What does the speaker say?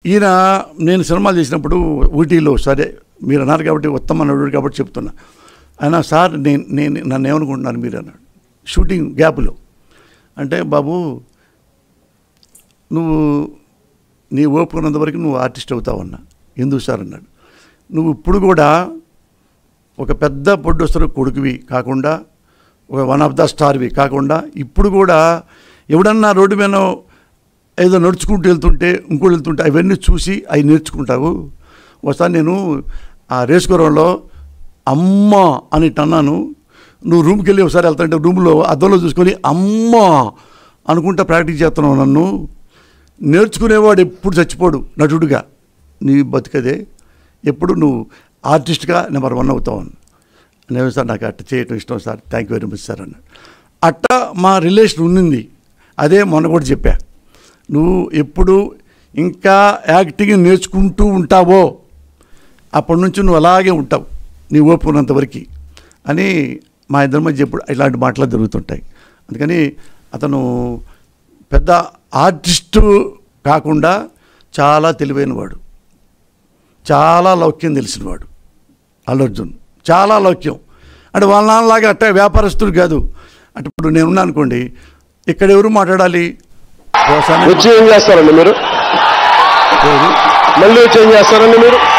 ఈయన నేను సినిమాలు చేసినప్పుడు ఊటీలో సరే మీరు అన్నారు కాబట్టి ఉత్తమ నటుడు కాబట్టి చెప్తున్నా ఆయన సార్ నేను నేను నన్ను ఏమనుకుంటున్నాను మీరు అన్నాడు షూటింగ్ గ్యాప్లో అంటే బాబు నువ్వు నీ ఓపుకున్నంత వరకు నువ్వు ఆర్టిస్ట్ అవుతావన్నా ఎందుకు సార్ అన్నాడు నువ్వు ఇప్పుడు కూడా ఒక పెద్ద ప్రొడ్యూసర్ కొడుకువి కాకుండా ఒక వన్ ఆఫ్ ద స్టార్వి కాకుండా ఇప్పుడు కూడా ఎవడన్నా రోడ్డు మీద ఏదో నడుచుకుంటూ వెళ్తుంటే ఇంకోటి వెళ్తుంటే అవన్నీ చూసి అవి నేర్చుకుంటావు ఒకసారి నేను ఆ రేసుగురంలో అమ్మ అని అన్నాను నువ్వు రూమ్కి వెళ్ళి ఒకసారి వెళ్తాంటే రూమ్లో అద్దంలో చూసుకొని అమ్మ అనుకుంటా ప్రాక్టీస్ చేస్తున్నావు నన్ను నేర్చుకునేవాడు ఎప్పుడు చచ్చిపోడు నటుడుగా నీ బతికదే ఎప్పుడు నువ్వు ఆర్టిస్ట్గా నెంబర్ వన్ అవుతావు అని నేను సార్ నాకు అట్ట చేయటం ఇష్టం sir thank you very much sir అన్నాడు అట్ట మా రిలేషన్ ఉన్నింది అదే మొన్న కూడా చెప్పా నువ్వు ఎప్పుడు ఇంకా యాక్టింగ్ నేర్చుకుంటూ ఉంటావో అప్పటి నుంచి నువ్వు అలాగే ఉంటావు నీ ఓపుకున్నంత వరకు అని మా ఇద్దరి మధ్య ఎప్పుడు ఇలాంటి మాటలు జరుగుతుంటాయి అందుకని అతను పెద్ద ఆర్టిస్టు కాకుండా చాలా తెలివైనవాడు చాలా లౌక్యం తెలిసినవాడు అల్లు అర్జున్ చాలా లౌక్యం అంటే వాళ్ళ నాన్నలాగా అట్ట వ్యాపారస్తుడు కాదు అంటే ఇప్పుడు నేనున్నా అనుకోండి ఇక్కడ ఎవరు మాట్లాడాలి వ్యవసాయం వచ్చి ఏం చేస్తారండి మీరు మళ్ళీ వచ్చి ఏం చేస్తారండి మీరు